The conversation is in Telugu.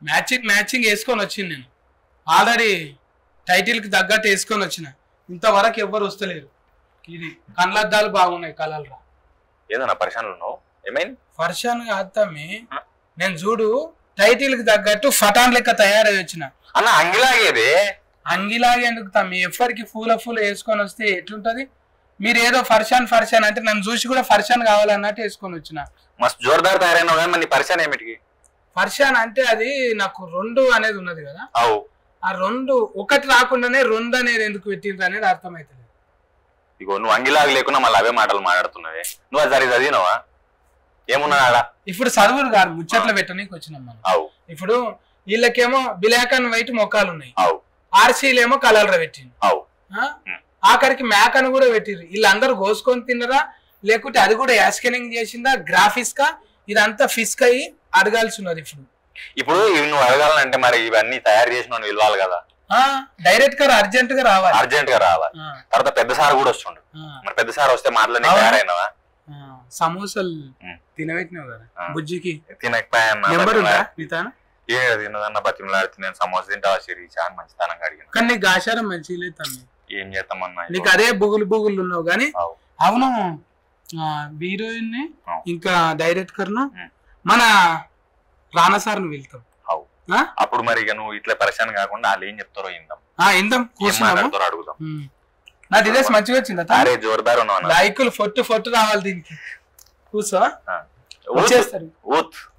మ్యాచింగ్ మ్యాచింగ్ వేసుకొని వచ్చింది నేను ఆల్రెడీ టైటిల్ కి తగ్గట్టు వేసుకొని వచ్చిన ఇంతవరకు ఎవ్వరు వస్తలేరు ఇది కళ్ళద్దాలు బాగున్నాయి కలర్ రా ఏదన్నా పరిశానలు ఉన్నావు ఏమైంది వర్షాన్ని కాదు తమ్మి నేను చూడు టైటిల్ కి తగ్గట్టు ఫటాన్ లెక్క తయారై వచ్చిన అన్న అంగిలాగేది అంగిలాగే ఎందుకు తమ్మి ఎవ్వరికి పూల పూల వేసుకొని వస్తే ఎట్లుంటది మీరు ఏదో ఫర్షాన్ ఫర్షాన్ అంటే నన్ను చూసి కూడా ఫర్షాన్ కావాలన్నట్టు వేసుకొని వచ్చిన మస్తు జోర్దార్ తయారైనావు కానీ మరి నీ పరిశాన్ ఏమిటికి ఫర్షాన్ అంటే అది నాకు రెండు అనేది ఉన్నది కదా అవు ఆ రెండు ఒకటి రాకుండానే రెండు అనేది ఎందుకు పెట్టిండ్రు అనేది అర్థమైతలేదు ఇగో నువ్వు అంగిలాగా లేకుండా మళ్ళీ అవే మాటలు మాట్లాడుతున్నావే నువ్వు అది సరి చదివినావా ఏమున్నా ఆడ ఇప్పుడు చదువులు కాదు ముచ్చట్లు పెట్టనీకి వచ్చినాం మనం అవు ఇప్పుడు వీళ్ళకేమో బ్లాక్ అండ్ వైట్ మొక్కలు ఉన్నాయి అవు ఆర్సీలేమో కలర్ పెట్టిండు అవు ఆ? ఆఖరికి మ్యాక్ అని కూడా పెట్టిర్రు వీళ్ళందరూ కోసుకొని తిన్నరా లేకుంటే అది కూడా యాస్కెనింగ్ చేసిందా గ్రాఫిక్స్ గా ఇదంతా ఫిస్క్ అయ్యి అడగాల్సి ఉన్నది ఇప్పుడు ఇప్పుడు ఇవి నువ్వు అడగాలంటే మరి ఇవన్నీ తయారు చేసిన వాడిని పిలవాలి కదా ఆ డైరెక్ట్ గా అర్జెంట్ గా రావాలి అర్జెంట్ గా రావాలి ఆ, తర్వాత పెద్ద సార్ కూడా వస్తుండు ఆ, మరి పెద్ద సార్ వస్తే మాటలని అవునా? తయారైనవా ఆ. సమోసాలు ఉమ్. తినబెట్టినావు కదా ఆ. బుజ్జికి తినకపోయా నెంబర్ ఉందా నీతాన ఏ తిన్నదన్న బతిమలాడితే నేను సమోసా తింటావా సిరి చాలా మంచితనంగా అడిగిన కానీ నీకు ఆచారం మంచిగా లేదు తమ్మి ఏం చేస్తామన్నా నీకు అదే బుగులు బుగులు ఉన్నావు కానీ అవు. అవును హీరోయిన్ ని అవు. ఇంకా డైరెక్టర్ ను ఉమ్. మన రానా సార్ ను వెళ్తాం అవు. ఆ? అప్పుడు మరి ఇక నువ్వు ఇట్లా పరిశాన్ కాకుండా వాళ్ళు ఏం చెప్తారో ఇందాం ఆ ఇందాం ఏం కూర్చున్నాము మాట్లాడతారో అడుగుదాం ఉమ్. నా డ్రెస్ మంచిగా వచ్చిందా తా? అరే జోర్దార్ ఉన్నావు అన్న. లైకులు ఫొట్టు ఫొట్టు రావాలి దీనికి కూర్చో ఆ. ఊత్ వచ్చేస్తారు ఊత్